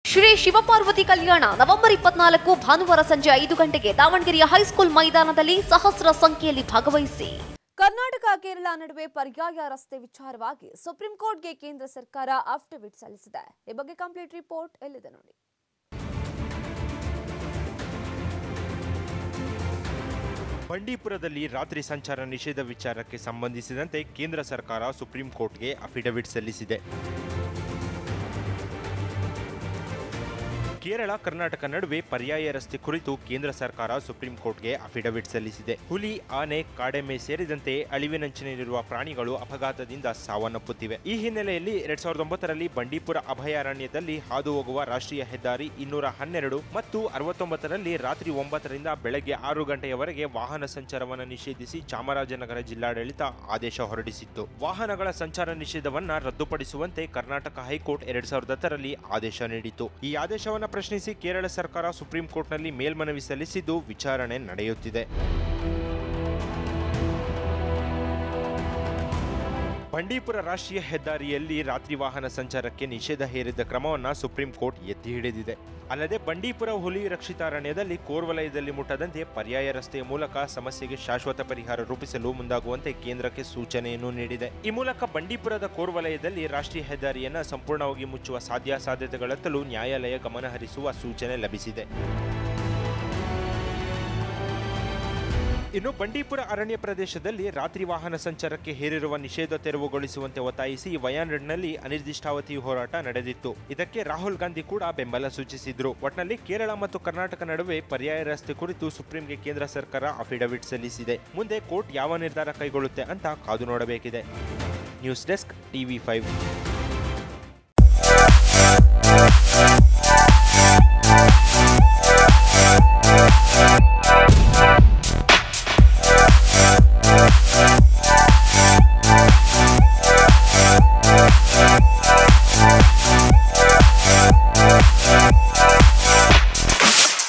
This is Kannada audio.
ಶ್ರೀ ಶಿವಪಾರ್ವತಿ ಕಲ್ಯಾಣ ನವೆಂಬರ್ ಇಪ್ಪತ್ನಾಲ್ಕು ಭಾನುವಾರ ಸಂಜೆ ಐದು ಗಂಟೆಗೆ ದಾವಣಗೆರೆಯ ಹೈಸ್ಕೂಲ್ ಮೈದಾನದಲ್ಲಿ ಸಹಸ್ರ ಸಂಖ್ಯೆಯಲ್ಲಿ ಭಾಗವಹಿಸಿ ಕರ್ನಾಟಕ ಕೇರಳ ನಡುವೆ ಪರ್ಯಾಯ ರಸ್ತೆ ವಿಚಾರವಾಗಿ ಸುಪ್ರೀಂ ಕೋರ್ಟ್ಗೆ ಕೇಂದ್ರ ಸರ್ಕಾರ ಅಫಿಡವಿಟ್ ಸಲ್ಲಿಸಿದೆ ಈ ಬಗ್ಗೆ ಕಂಪ್ಲೀಟ್ ರಿಪೋರ್ಟ್ ಎಲ್ಲಿದೆ ನೋಡಿ ಬಂಡೀಪುರದಲ್ಲಿ ರಾತ್ರಿ ಸಂಚಾರ ನಿಷೇಧ ವಿಚಾರಕ್ಕೆ ಸಂಬಂಧಿಸಿದಂತೆ ಕೇಂದ್ರ ಸರ್ಕಾರ ಸುಪ್ರೀಂ ಕೋರ್ಟ್ಗೆ ಅಫಿಡವಿಟ್ ಸಲ್ಲಿಸಿದೆ ಕೇರಳ ಕರ್ನಾಟಕ ನಡುವೆ ಪರ್ಯಾಯ ರಸ್ತೆ ಕುರಿತು ಕೇಂದ್ರ ಸರ್ಕಾರ ಸುಪ್ರೀಂ ಕೋರ್ಟ್ಗೆ ಅಫಿಡವಿಟ್ ಸಲ್ಲಿಸಿದೆ ಹುಲಿ ಆನೆ ಕಾಡೆಮ್ಮೆ ಸೇರಿದಂತೆ ಅಳಿವಿನಂಚಿನಲ್ಲಿರುವ ಪ್ರಾಣಿಗಳು ಅಪಘಾತದಿಂದ ಸಾವನ್ನಪ್ಪುತ್ತಿವೆ ಈ ಹಿನ್ನೆಲೆಯಲ್ಲಿ ಎರಡ್ ಸಾವಿರದ ಒಂಬತ್ತರಲ್ಲಿ ಬಂಡೀಪುರ ಅಭಯಾರಣ್ಯದಲ್ಲಿ ಹಾದು ಹೋಗುವ ರಾಷ್ಟ್ರೀಯ ಹೆದ್ದಾರಿ ಇನ್ನೂರ ಹನ್ನೆರಡು ಮತ್ತು ಅರವತ್ತೊಂಬತ್ತರಲ್ಲಿ ರಾತ್ರಿ ಒಂಬತ್ತರಿಂದ ಬೆಳಗ್ಗೆ ಆರು ಗಂಟೆಯವರೆಗೆ ವಾಹನ ಸಂಚಾರವನ್ನು ನಿಷೇಧಿಸಿ ಚಾಮರಾಜನಗರ ಜಿಲ್ಲಾಡಳಿತ ಆದೇಶ ಹೊರಡಿಸಿತ್ತು ವಾಹನಗಳ ಸಂಚಾರ ನಿಷೇಧವನ್ನ ರದ್ದುಪಡಿಸುವಂತೆ ಕರ್ನಾಟಕ ಹೈಕೋರ್ಟ್ ಎರಡ್ ಸಾವಿರದ ಹತ್ತರಲ್ಲಿ ಆದೇಶ ನೀಡಿತು ಈ ಆದೇಶವನ್ನು ಪ್ರಶ್ನಿಸಿ ಕೇರಳ ಸರ್ಕಾರ ಸುಪ್ರೀಂ ಕೋರ್ಟ್ನಲ್ಲಿ ಮೇಲ್ಮನವಿ ಸಲ್ಲಿಸಿದ್ದು ವಿಚಾರಣೆ ನಡೆಯುತ್ತಿದೆ ಬಂಡೀಪುರ ರಾಷ್ಟ್ರೀಯ ಹೆದ್ದಾರಿಯಲ್ಲಿ ರಾತ್ರಿ ವಾಹನ ಸಂಚಾರಕ್ಕೆ ನಿಷೇಧ ಹೇರಿದ್ದ ಕ್ರಮವನ್ನು ಸುಪ್ರೀಂ ಕೋರ್ಟ್ ಎತ್ತಿ ಹಿಡಿದಿದೆ ಅಲ್ಲದೆ ಬಂಡೀಪುರ ಹುಲಿ ರಕ್ಷಿತಾರಣ್ಯದಲ್ಲಿ ಕೋರ್ವಲಯದಲ್ಲಿ ಮುಟ್ಟದಂತೆ ಪರ್ಯಾಯ ರಸ್ತೆಯ ಮೂಲಕ ಸಮಸ್ಯೆಗೆ ಶಾಶ್ವತ ಪರಿಹಾರ ರೂಪಿಸಲು ಮುಂದಾಗುವಂತೆ ಕೇಂದ್ರಕ್ಕೆ ಸೂಚನೆಯನ್ನು ನೀಡಿದೆ ಈ ಮೂಲಕ ಬಂಡೀಪುರದ ಕೋರ್ವಲಯದಲ್ಲಿ ರಾಷ್ಟ್ರೀಯ ಹೆದ್ದಾರಿಯನ್ನು ಸಂಪೂರ್ಣವಾಗಿ ಮುಚ್ಚುವ ಸಾಧ್ಯಾಸಾಧ್ಯತೆಗಳತ್ತಲೂ ನ್ಯಾಯಾಲಯ ಗಮನಹರಿಸುವ ಸೂಚನೆ ಲಭಿಸಿದೆ ಇನ್ನು ಬಂಡೀಪುರ ಅರಣ್ಯ ಪ್ರದೇಶದಲ್ಲಿ ರಾತ್ರಿ ವಾಹನ ಸಂಚಾರಕ್ಕೆ ಹೇರಿರುವ ನಿಷೇಧ ತೆರವುಗೊಳಿಸುವಂತೆ ಒತ್ತಾಯಿಸಿ ವಯಾನಾಡ್ನಲ್ಲಿ ಅನಿರ್ದಿಷ್ಟಾವಧಿ ಹೋರಾಟ ನಡೆದಿತ್ತು ಇದಕ್ಕೆ ರಾಹುಲ್ ಗಾಂಧಿ ಕೂಡ ಬೆಂಬಲ ಸೂಚಿಸಿದ್ರು ಒಟ್ನಲ್ಲಿ ಕೇರಳ ಮತ್ತು ಕರ್ನಾಟಕ ನಡುವೆ ಪರ್ಯಾಯ ರಸ್ತೆ ಕುರಿತು ಸುಪ್ರೀಂಗೆ ಕೇಂದ್ರ ಸರ್ಕಾರ ಅಫಿಡವಿಟ್ ಸಲ್ಲಿಸಿದೆ ಮುಂದೆ ಕೋರ್ಟ್ ಯಾವ ನಿರ್ಧಾರ ಕೈಗೊಳ್ಳುತ್ತೆ ಅಂತ ಕಾದು ನೋಡಬೇಕಿದೆ ನ್ಯೂಸ್ ಡೆಸ್ಕ್ ಟಿವಿ ಫೈವ್